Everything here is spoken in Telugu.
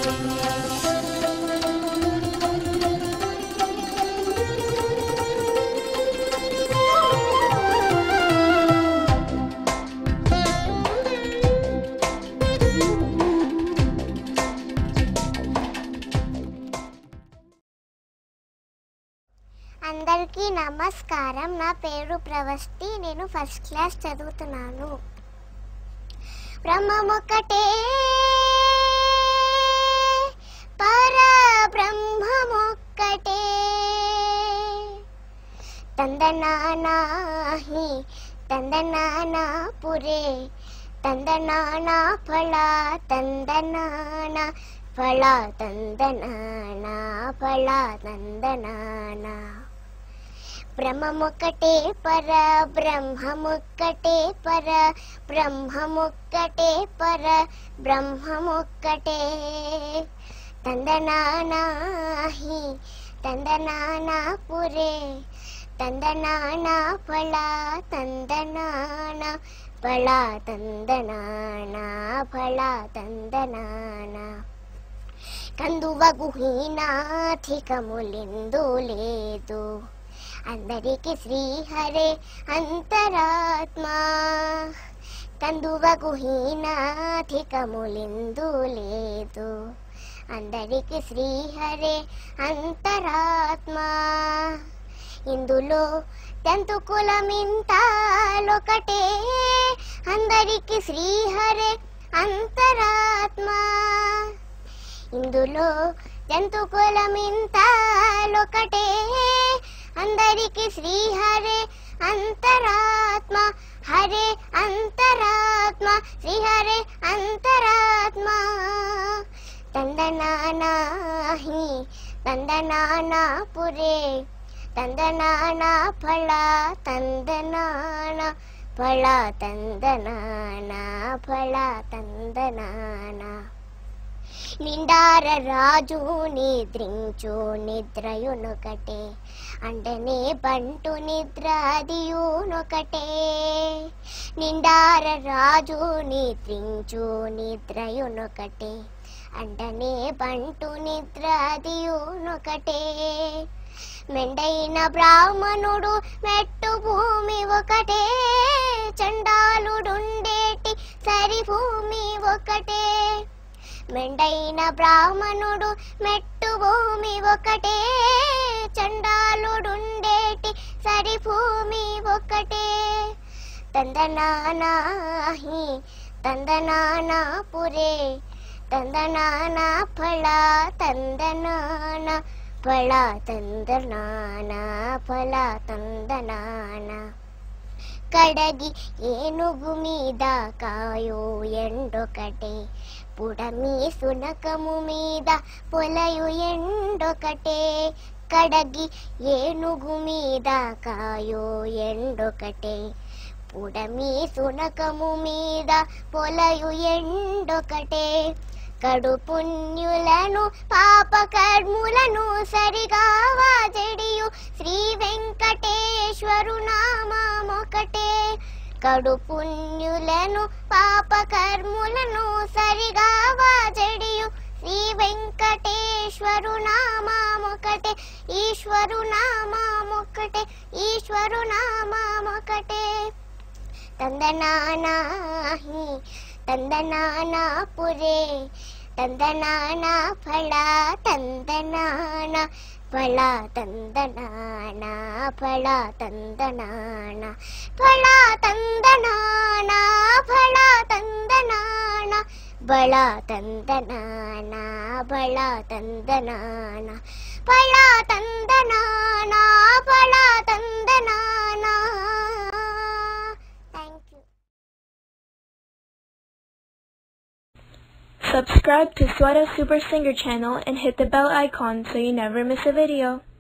అందరికీ నమస్కారం నా పేరు ప్రవస్తి నేను ఫస్ట్ క్లాస్ చదువుతున్నాను బ్రహ్మమొక్కటే పర బ్రహ్మమొక్కటే తందనానాహి తందనానా పురే తందనానా ఫళ తందనాన ఫళ తందనానా ఫళ తందనానా బ్రహ్మముక్కటే పర బ్రహ్మముక్కటే పర బ్రహ్మముక్కటే పర బ్రహ్మముక్కటే తందనానాహి తందనానా పురే తందనానా ఫళ తందనాన ఫళ తందనానా ఫళ తందనానా కందువ గుహీనాధికములిందు లేదు అందరికి శ్రీహరే అంతరాత్మ కందువ గుహీనాధికములిందు లేదు అందరికి శ్రీహరే అంతరాత్మ ఇందులో టెన్త్ కులమింతాలొకటే అందరికి శ్రీహరే అంతరాత్మ ఇందులో జంతు కులమింతాలొకటే అందరికి శ్రీహరే అంతరాత్మ హరే అంతరాత్మ శ్రీహరే అంతరాత్మ తందనానాహి తందనానా పురే తందనానా ఫళ తందనాన ఫళ తందనానా ఫళ తందనానా నిండార రాజు నిద్రించు నిద్రయునొకటే అంటనే బంటు నిద్ర అదియునొకటే నిండార రాజు నిద్రించు నిద్రయునొకటే అంటనే బంటు నిద్ర అదియునొకటే మెండైన బ్రాహ్మణుడు మెట్టు భూమి ఒకటే చండాలుడుండేటి సరి భూమి ఒకటే మెండైన బ్రాహ్మణుడు మెట్టు భూమి ఒకటే చండాలుడుండేటి సరి భూమి ఒకటే తందనానాహి తందనానా పురే తందనానా ఫళ తందనాన ఫళ తందనానా ఫళ తందనానా కడగి ఏనుగు మీద కాయో ఎండొకటే పుడమి సునకము మీద పొలయు ఎండొకటే కడగి ఏనుగు మీద కాయో ఎండొకటే పుడమి సునకము మీద పొలయు ఎండొకటే కడు పుణ్యులను పాప కర్ములను సరిగా వాజడియు శ్రీ వెంకటేశ్వరు నామొకటే కడు పుణ్యులను పాప కర్ములను సరిగా వాజడియు శ్రీ వెంకటేశ్వరు నామొకటే ఈశ్వరు నామొకటే ఈశ్వరు నామొకటే తందనానాహి తందనానా పురే తందనానా ఫళ తందనాన ఫళ తందనానా ఫళ తందనాన ఫళ తందనానా ఫళ తందనాన బళ తందనానా బళ తందనాన ఫళ తందనానా ఫళ తందనానా thank you Subscribe to Sweta Super Singer channel and hit the bell icon so you never miss a video.